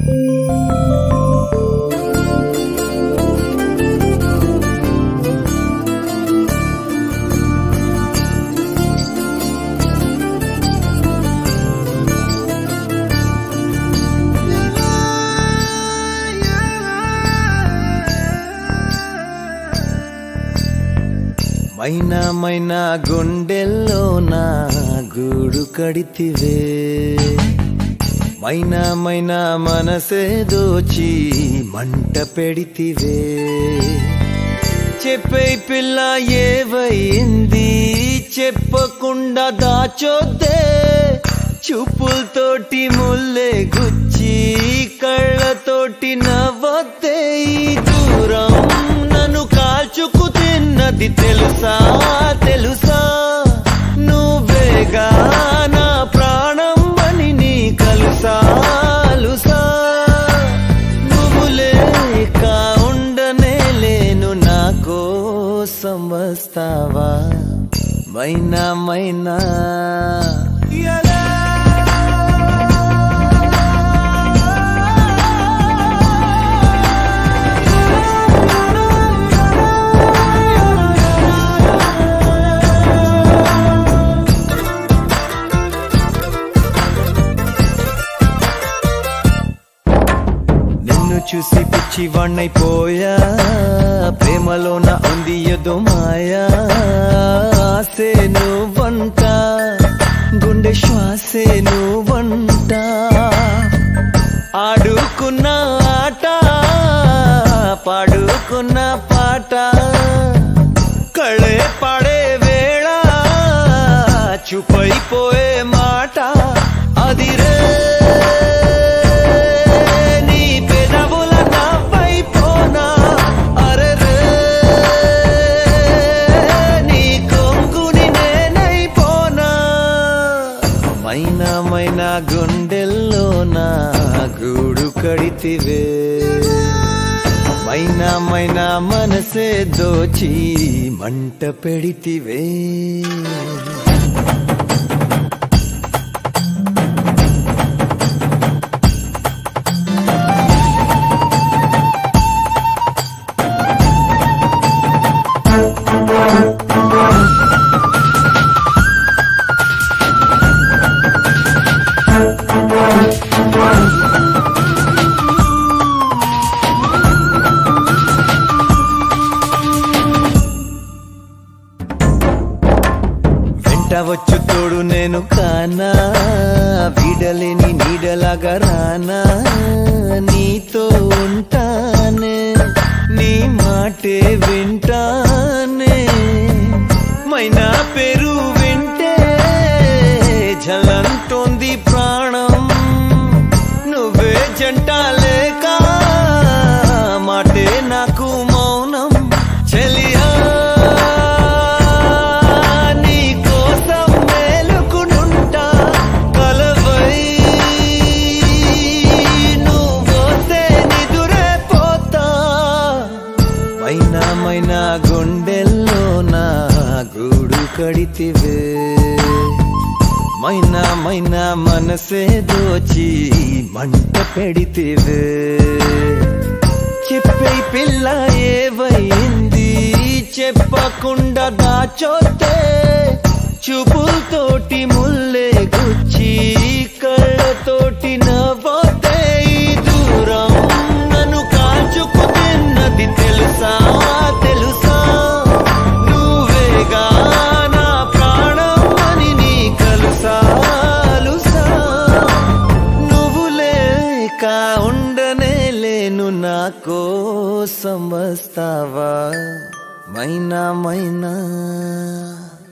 మైనా మైనా గుండెల్లో నా గూడు కడితివే మైనా మైనా మనసే దోచి మంట పెడితివే చెప్పే పిల్ల ఏవయింది చెప్పకుండా దాచొద్దే చూపులతోటి ముల్లే గుచ్చి కళ్ళతోటి నవ్వొద్దే ఈ దూరం నన్ను కాల్చుకు తిన్నది తెలుసా తెలుసా నువ్వేగా నా ప్రాణం అని నీ కలుసా అలుసా నువ్వు లేక ఉండనే లేను నా కోసం వస్తావా మైనా మైనా నిన్ను చూసి పిచ్చి వాణ్ణైపోయా ప్రేమలోన ఉంది ఏదో మాయా ఆసే నువ్వంట గుండె శ్వాసే నువ్వంట ఆడుకున్న ఆట పాడుకున్న పాట కళే పాడే వేళ చూపైపోయే మాట అదిరే నీ పెదవుల నవ్వైపోనా అరెరే నీ కొంగుని నేనైపోనా మైనా మైనా గుండెల్లో నా గూడు కడితివే మైనా మైనా మనసే దోచి మంట పెడితివే వెంట వచ్చు తోడు నేను కానా వీడలేని నీడలాగా రానా నీతో ఉంటానే నీ మాటే వింటానే మైనా పేరు వింటే జలంతోంది ప్రాణం నువ్వే జంట లేక మాటే నాకు మౌనం చెలియా నీ కోసం మేలుకునుంటా కలవై నువ్వోతే నిదురే పోతా మైనా మైనా గుండెల్లో నా గూడు కడితివే మైనా మైనా మనసే దోచి మంట పెడితివే చెప్పే పిల్ల ఏవైంది చెప్పకుండా దాచోతే చూపులతోటి ముల్లే గుచ్చి కళ్ళతోటి నవ్వోతే ఈ దూరం నన్ను కాల్చుకు తిన్నది తెలుసా తెలుసా నువ్వేగా నా ప్రాణం అని నీ కలుసా అలుసా నువ్వు లేక ఉండనే లేను నా కోసం వస్తావా మైనా మైనా